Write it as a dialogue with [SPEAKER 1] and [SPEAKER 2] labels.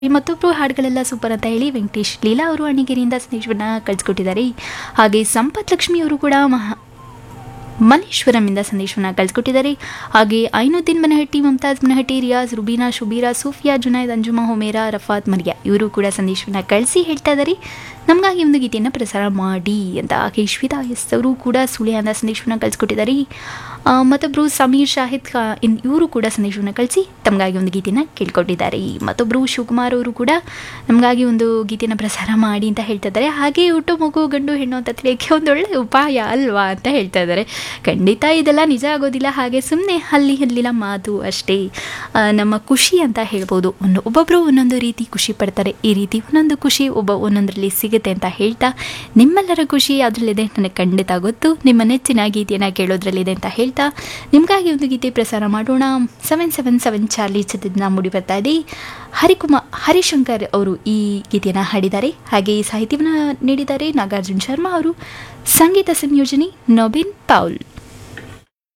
[SPEAKER 1] ಮತ್ತೊಬ್ಬರು ಹಾಡುಗಳೆಲ್ಲ ಸೂಪರ್ ಅಂತ ಹೇಳಿ ವೆಂಕಟೇಶ್ ಲೀಲಾ ಅವರು ಅಣಿಗೇರಿಯಿಂದ ಸಂದೇಶವನ್ನು ಕಳಿಸ್ಕೊಟ್ಟಿದ್ದಾರೆ ಹಾಗೆ ಸಂಪತ್ ಲಕ್ಷ್ಮಿ ಅವರು ಕೂಡ ಮಹಾ ಮಲ್ಲೇಶ್ವರಮಿಂದ ಸಂದೇಶವನ್ನು ಕಳಿಸ್ಕೊಟ್ಟಿದ್ದಾರೆ ಹಾಗೆ ಐನುದ್ದೀನ್ ಮನಹಟ್ಟಿ ಮಮತಾಜ್ ಮನಹಟ್ಟಿ ರಿಯಾಜ್ ರುಬೀನಾ ಶುಬೀರಾ ಸೂಫಿಯಾ ಜುನೈದ್ ಅಂಜುಮಾ ಹುಮೇರಾ ರಫಾತ್ ಮರಿಯಾ ಇವರು ಕೂಡ ಸಂದೇಶವನ್ನು ಕಳಿಸಿ ಹೇಳ್ತಾ ಇದ್ದಾರೆ ನಮಗಾಗಿ ಒಂದು ಗೀತೆಯನ್ನು ಪ್ರಸಾರ ಮಾಡಿ ಅಂತ ಹಾಗೆ ಶ್ವೇತಾ ಎಸ್ ಅವರು ಕೂಡ ಸುಳ್ಯದಿಂದ ಸಂದೇಶವನ್ನು ಕಳಿಸ್ಕೊಟ್ಟಿದ್ದಾರೆ ಆ, ಮತ್ತೊಬ್ಬರು ಸಮೀರ್ ಶಾಹಿದ್ ಖಾ ಇನ್ ಇವರು ಕೂಡ ಸಂದೇಶವನ್ನು ಕಳಿಸಿ ತಮಗಾಗಿ ಒಂದು ಗೀತೆನ ಕೇಳ್ಕೊಟ್ಟಿದ್ದಾರೆ ಮತ್ತೊಬ್ಬರು ಶಿವಕುಮಾರ್ ಅವರು ಕೂಡ ನಮಗಾಗಿ ಒಂದು ಗೀತೆನ ಪ್ರಸಾರ ಮಾಡಿ ಅಂತ ಹೇಳ್ತಾ ಇದ್ದಾರೆ ಹಾಗೆ ಹುಟ್ಟು ಮಗು ಗಂಡು ಹೆಣ್ಣು ಅಂತ ತಿಳಿಯೋಕ್ಕೆ ಒಂದೊಳ್ಳೆ ಉಪಾಯ ಅಲ್ವಾ ಅಂತ ಹೇಳ್ತಾ ಇದ್ದಾರೆ ಖಂಡಿತ ಇದೆಲ್ಲ ನಿಜ ಆಗೋದಿಲ್ಲ ಹಾಗೆ ಸುಮ್ಮನೆ ಅಲ್ಲಿ ಅಲ್ಲಿಲ್ಲ ಮಾತು ಅಷ್ಟೇ ಆ, ನಮ್ಮ ಖುಷಿ ಅಂತ ಹೇಳ್ಬೋದು ಒಂದು ಒಬ್ಬೊಬ್ಬರು ಒಂದೊಂದು ರೀತಿ ಖುಷಿ ಪಡ್ತಾರೆ ಈ ರೀತಿ ಒಂದೊಂದು ಖುಷಿ ಒಬ್ಬ ಒಂದೊಂದರಲ್ಲಿ ಸಿಗುತ್ತೆ ಅಂತ ಹೇಳ್ತಾ ನಿಮ್ಮೆಲ್ಲರ ಖುಷಿ ಅದರಲ್ಲಿದೆ ನನಗೆ ಖಂಡಿತ ಗೊತ್ತು ನಿಮ್ಮ ನೆಚ್ಚಿನ ಗೀತೆಯನ್ನು ಕೇಳೋದ್ರಲ್ಲಿದೆ ಅಂತ ಹೇಳ್ತಾ ನಿಮಗಾಗಿ ಒಂದು ಗೀತೆ ಪ್ರಸಾರ ಮಾಡೋಣ ಸೆವೆನ್ ಸೆವೆನ್ ಸೆವೆನ್ ಚಾರ್ಲಿ ಚಿತ್ರದಿಂದ ಮೂಡಿ ಬರ್ತಾ ಇದೆ ಹರಿಕುಮಾರ್ ಹರಿಶಂಕರ್ ಅವರು ಈ ಗೀತೆಯನ್ನು ಹಾಡಿದ್ದಾರೆ ಹಾಗೆ ಈ ಸಾಹಿತ್ಯವನ್ನು ನೀಡಿದ್ದಾರೆ ನಾಗಾರ್ಜುನ್ ಶರ್ಮಾ ಅವರು ಸಂಗೀತ ಸಂಯೋಜನೆ ನವೀನ್ ಪೌಲ್